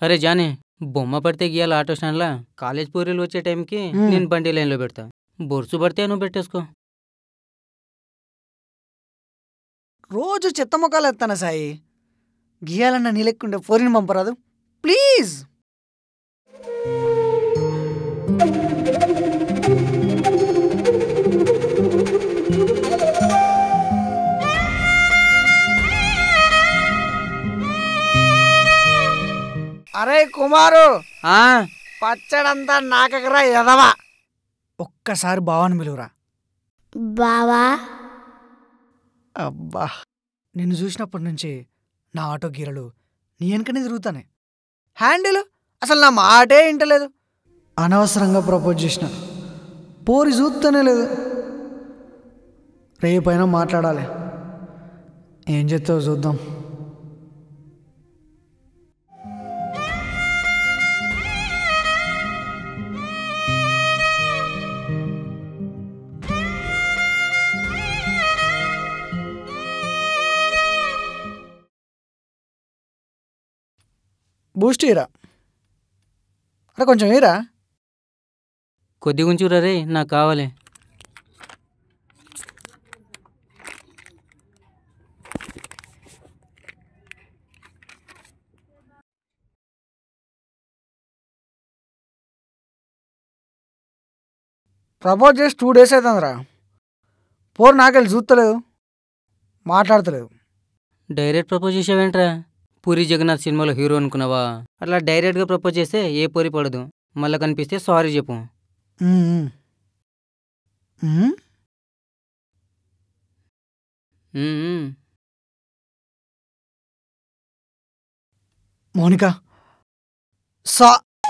అరే జానీ బొమ్మ పడితే గీయాలి ఆటో స్టాండ్లా కాలేజ్ పూరీలు వచ్చే టైంకి మ్మ్. నేను బండి లైన్లో పెడతా బొరుసు పడితే నువ్వు పెట్టేసుకో రోజు చెత్త ముఖాలు ఎత్తాను సాయి గీయాలన్న నీ లెక్కుండే ఫోరిని పంపరాదు ప్లీజ్ అరే కుమారు ఆ, పచ్చడంతా నాకగరా ఎదవా ఒక్కసారి బావని పిలువురా బావా అబ్బా నిన్ను చూసినప్పటి నుంచి నా ఆటో గీరలు నీ వెనకనే తిరుగుతానే హ్యాండిల్ అసలు నా మాటే వింటలేదు అనవసరంగా ప్రపోజ్ చేసిన పోరి చూస్తూనే లేదు రేపైనా మాట్లాడాలి ఏం చేస్తావు చూద్దాం బూస్ట్ ఇరా అరే కొంచెం ఇరా కొద్దిగా ఉంచురా రే నాకు కావాలి ప్రపోజ్ చేసి టూ డేస్ అవుతుందిరా పోరు నాకెళ్ళి చూస్తలేదు మాట్లాడతలేదు డైరెక్ట్ ప్రపోజ్ చేసావేంట్రా పూరి జగన్నాథ్ సినిమాలో హీరో అనుకున్నావా అట్లా డైరెక్ట్గా ప్రపోజ్ చేస్తే ఏ పూరి పడదు మళ్ళీ కనిపిస్తే సారీ చెప్పు ఉమ్, ఉమ్. ఉమ్? ఉమ్, ఉమ్. మౌనిక సా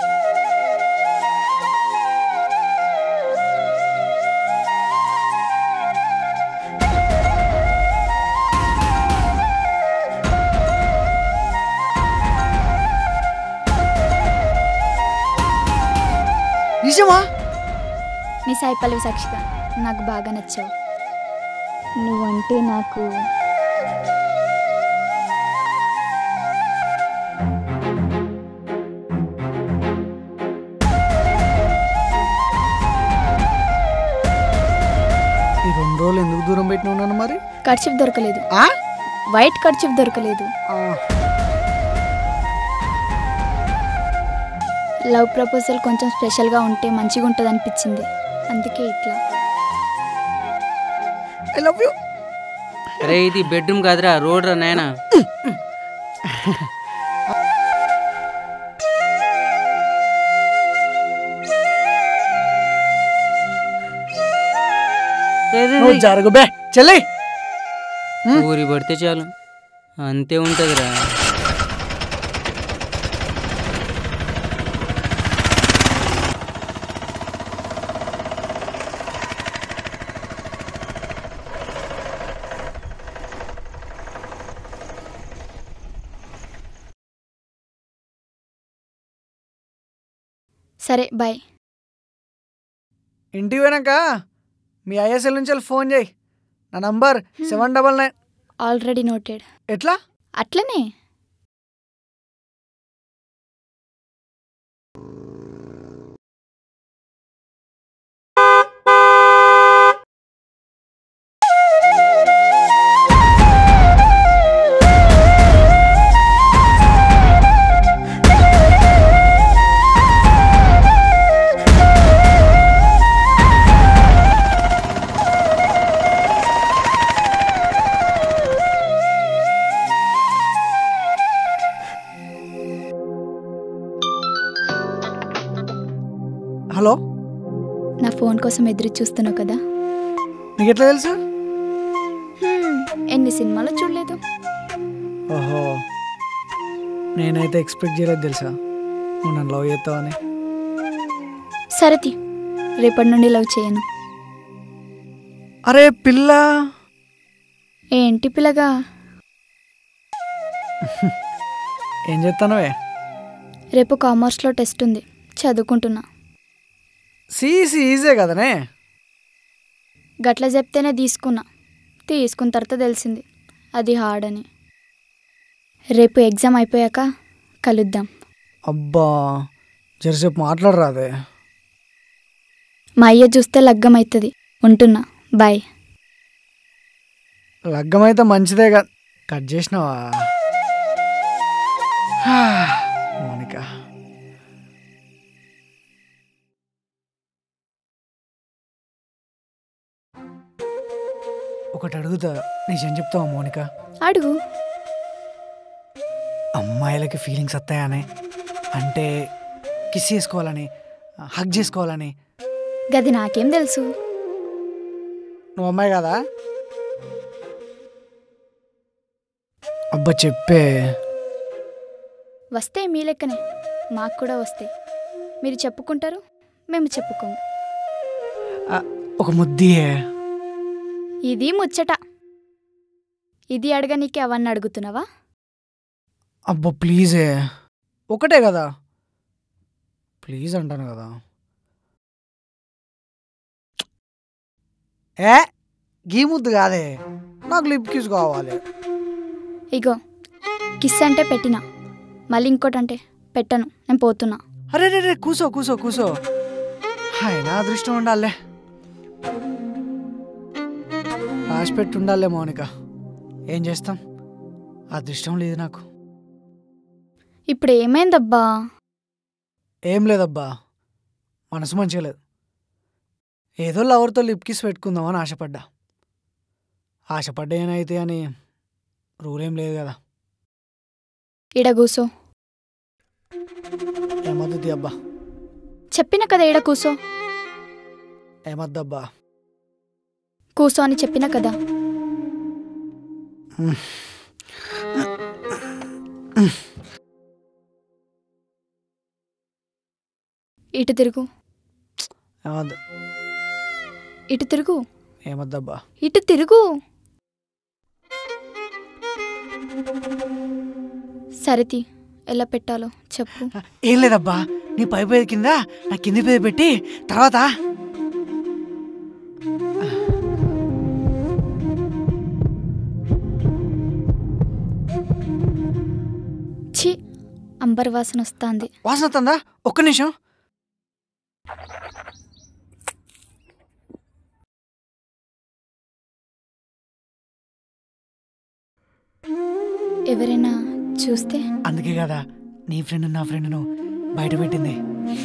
నిజమా నీ సాయి పల్లవి సాక్షిగా నాకు బాగా నచ్చావు నువ్వంటే నాకు ఈ రెండు రోజులు ఎందుకు దూరం పెట్టిన ఉన్నాను మరి కర్చిఫ్ దొరకలేదు ఆ? వైట్ కర్చిఫ్ దొరకలేదు ఆ, లవ్ ప్రపోజల్ కొంచెం స్పెషల్గా ఉంటే మంచిగా ఉంటుంది అనిపించింది అందుకే ఇట్లా ఐ లవ్ యూ అరే ఇది బెడ్రూమ్ కాదురా రోడ్ రా నాయనా రే, రే, నువ్వు రే. జరుగు బే చెల్లి ఊరి పడితే చాలు అంతే ఉంటుందిరా సరే బాయ్ ఇంటికి పోయినాక మీ ఐఎస్ఎల్ నుంచి వెళ్ళి ఫోన్ చేయి నా number seven double nine already noted ఎట్లా అట్లనే హలో నా ఫోన్ కోసం ఎదురు చూస్తున్నావు కదా నీకు ఎట్లా తెలుసు హ్మ్, ఎన్ని సినిమాలు చూడలేదు ఓహో నేనైతే ఎక్స్పెక్ట్ చేయలేదు తెలుసా నువ్వు నన్ను లవ్ చేస్తావని సరతి రేపటి నుండి లవ్ చేయను అరే పిల్ల ఏంటి పిల్లగా ఏం చేస్తానవే రేపు కామర్స్లో టెస్ట్ ఉంది చదువుకుంటున్నా సీసీ ఈజే కదనే గట్ల చెప్తేనే తీసుకున్నా తీసుకున్న తర్వాత తెలిసింది అది హార్డ్ అని రేపు ఎగ్జామ్ అయిపోయాక కలుద్దాం అబ్బా జరసేపు మాట్లాడరాదే మా అయ్య చూస్తే లగ్గం అవుతుంది ఉంటున్నా బాయ్ లగ్గమైతే మంచిదేగా కట్ చేసినావా హా, మౌనిక ఒకటి అడుగుతా నిజం చెప్తావా మౌనిక అడుగు అమ్మాయిలకి ఫీలింగ్స్ వస్తాయని అంటే కిస్ చేసుకోవాలని హగ్ చేసుకోవాలని గది నాకేం తెలుసు నువ్వు అమ్మాయి కదా అబ్బా చెప్పే వస్తే మీ లెక్కనే మాకు కూడా వస్తాయి మీరు చెప్పుకుంటారు మేము చెప్పుకోము ఆ, ఒక ముద్దియే ఇది ముచ్చట ఇది అడగనీకి అవన్నీ అడుగుతున్నావా అబ్బా ప్లీజే ఒకటే కదా ప్లీజ్ అంటాను కదా ఏ గీ ముద్దు కాదే నాకు లిప్ కిస్ కావాలి ఇగో కిస్ అంటే పెట్టినా మళ్ళీ ఇంకోటి అంటే పెట్టను నేను పోతున్నా అరే రే రే కూసో కూసో కూసో ఆయన అదృష్టం ఉండాలే రాసి పెట్టి ఉండాలే మౌనిక ఏం చేస్తాం అదృష్టం లేదు నాకు ఇప్పుడు ఏమైందబ్బా ఏం లేదబ్బా మనసు మంచిగా లేదు ఏదో లవర్తో లిప్ కిస్ పెట్టుకుందామని ఆశపడ్డా ఆశపడ్డా ఏనైతే అని రూల్ ఏం లేదు కదా ఈడ కూసో ఏమద్దు అబ్బా చెప్పిన కదా ఈడ కూసో ఏమద్దబ్బా కూసో అని చెప్పిన కదా ఇటు తిరుగు ఏమద్దు ఇటు తిరుగు ఏమద్దబ్బా ఇటు తిరుగు సరితి ఎలా పెట్టాలో చెప్పు ఏం లేదబ్బా నీ పై పేరు కింద నా కింది పేరు పెట్టి తర్వాత ఛీ అంబర్ వాసన వస్తుంది వాసన వస్తుందా ఒక్క నిమిషం ఎవరైనా చూస్తే అందుకే కదా నీ ఫ్రెండ్ నా ఫ్రెండ్ను బయట పెట్టింది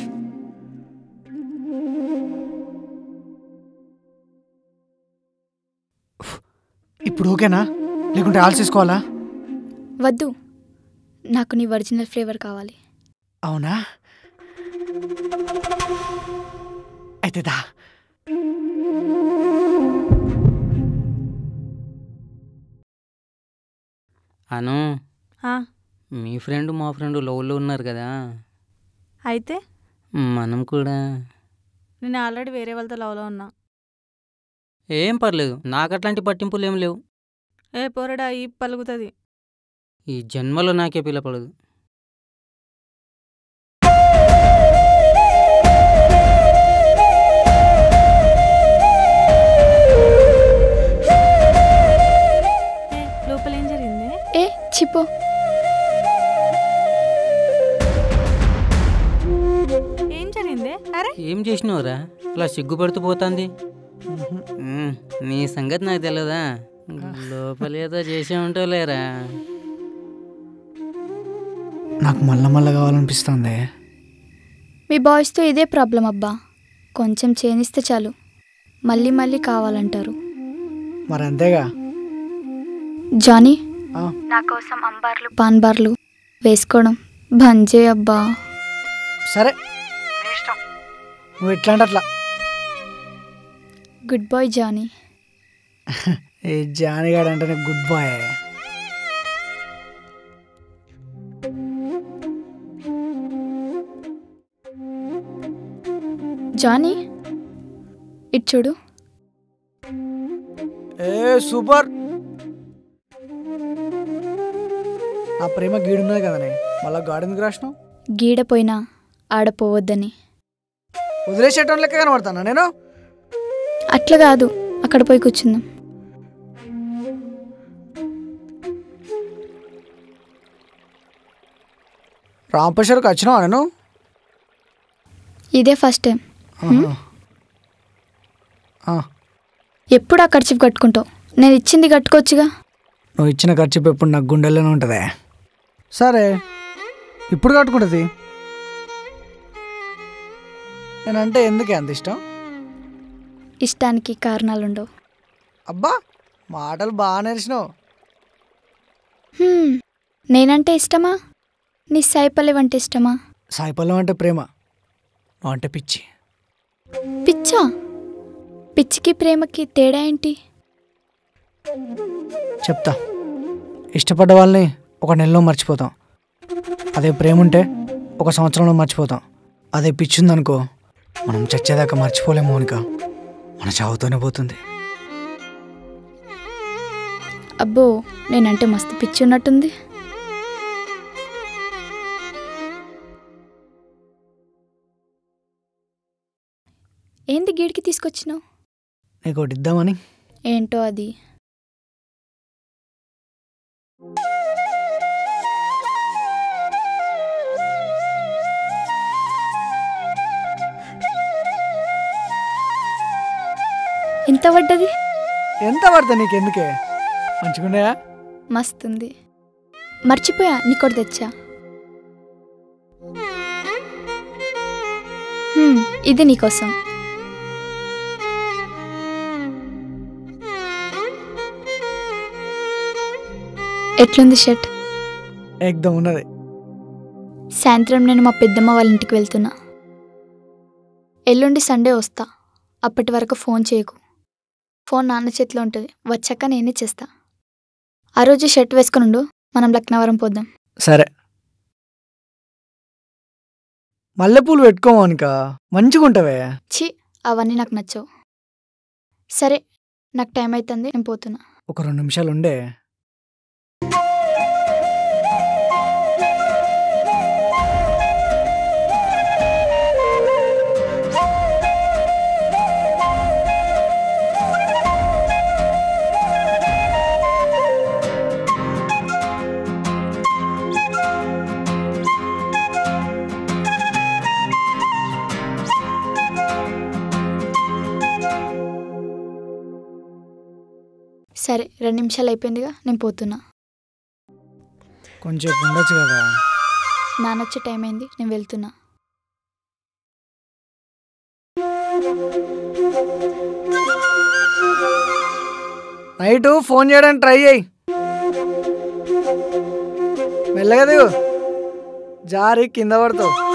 ఉఫ్, ఇప్పుడు ఓకేనా లేకుంటే ఆల్సేసుకోవాలా వద్దు నాకు నీ ఒరిజినల్ ఫ్లేవర్ కావాలి అవునా అయితే దా అను ఆ, మీ ఫ్రెండ్ మా ఫ్రెండ్ లవ్లో ఉన్నారు కదా అయితే మనం కూడా నేను ఆల్రెడీ వేరే వాళ్ళతో లవ్లో ఉన్నా ఏం పర్లేదు నాకు అట్లాంటి పట్టింపులు ఏం లేవు ఏ పోరడా ఈ పలుకుతుంది ఈ జన్మలో నాకే పిల్లపడదు ఏ లోపల ఏం జరిగింది ఏ చిపో ఏం జరిగింది అరే ఏం చేసినావురా అలా సిగ్గుపడుతూ పోతుంది ఉహు. మ్మ్, నీ సంగతి నాకు తెలియదా లోపల ఏదో చేసే ఉంటావు లేరా నాకు మళ్ళా మళ్ళా కావాలనిపిస్తుంది మీ బాయ్స్తో ఇదే ప్రాబ్లం అబ్బా కొంచెం చేనిస్తే చాలు మళ్ళీ మళ్ళీ కావాలంటారు మరి అంతేగా జానీ ఆ, నా కోసం అంబార్లు పాన్బార్లు వేసుకోవడం బంద్ చేయి అబ్బా సరే నీ ఇష్టం నువ్వు ఎట్లా అంటే అట్లా గుడ్ బాయ్ జానీ ఏ జానిగాడు అంటే గుడ్ బాయ్ జానీ ఇటు చూడు ఏ సూపర్ నా ప్రేమ గీడున్నది కదనే మళ్ళా గాడి ఎందుకు రాసినావు గీడపోయినా ఆడపోవద్దని వదిలేసేటోన్ లెక్క కనబడతానా నేను అట్లా కాదు అక్కడ పోయి కూర్చుందాం రాంపేశ్వరికి వచ్చినావా నేను ఇదే ఫస్ట్ టైం ఆహా. ఆ, ఎప్పుడు ఆ ఖర్చు కట్టుకుంటావు నేను ఇచ్చింది కట్టుకోవచ్చుగా నువ్వు ఇచ్చిన ఖర్చు ఎప్పుడు నాకు గుండెల్లోనే ఉంటుందే సరే ఇప్పుడు కట్టుకుంటుంది నేనంటే ఎందుకే అంత ఇష్టం ఇష్టానికి కారణాలుండవు అబ్బా మాటలు బాగా నేర్చినావు హ్మ్, నేనంటే ఇష్టమా నీ సాయిపల్లె అంటే ఇష్టమా సాయిపల్లం అంటే ప్రేమ నువ్వు అంటే పిచ్చి పిచ్చా పిచ్చికి ప్రేమకి తేడా ఏంటి చెప్తా ఇష్టపడ్డ వాళ్ళని ఒక నెలలో మర్చిపోతాం అదే ప్రేమ ఉంటే ఒక సంవత్సరంలో మర్చిపోతాం అదే పిచ్చి ఉందనుకో మనం చచ్చేదాకా మర్చిపోలేము మౌనిక మన చావుతోనే పోతుంది అబ్బో నేనంటే మస్తు పిచ్చి ఉన్నట్టుంది ఏంది గీడికి తీసుకొచ్చినావు నీకు ఒకటి ఇద్దామని ఏంటో అది ఎంత పడ్డది ఎంత పడతా నీకు ఎందుకే మంచిగున్నాయా మస్తుంది మర్చిపోయా నీకోటి తెచ్చా హ్మ్, ఇది నీకోసం ఎట్లుంది షర్ట్ ఏకదం ఉన్నది సాయంత్రం నేను మా పెద్దమ్మ వాళ్ళ ఇంటికి వెళ్తున్నా ఎల్లుండి సండే వస్తా అప్పటి వరకు ఫోన్ చేయకు ఫోన్ నాన్న చేతిలో ఉంటుంది వచ్చాక నేనే చేస్తా ఆ రోజు షర్ట్ వేసుకుని ఉండు మనం లక్నవరం పోదాం సరే మల్లెపూలు పెట్టుకోమానిక మంచిగా ఉంటావే ఛీ అవన్నీ నాకు నచ్చవు సరే నాకు టైం అవుతుంది నేను పోతున్నా ఒక రెండు నిమిషాలు ఉండే సరే రెండు నిమిషాలు అయిపోయిందిగా నేను పోతున్నా కొంచెం ఉండొచ్చు కదా నాన్న వచ్చే టైం అయింది నేను వెళ్తున్నా నైట్ ఫోన్ చేయడానికి ట్రై చేయి మెల్లగా దిగు జారి కింద పడతావు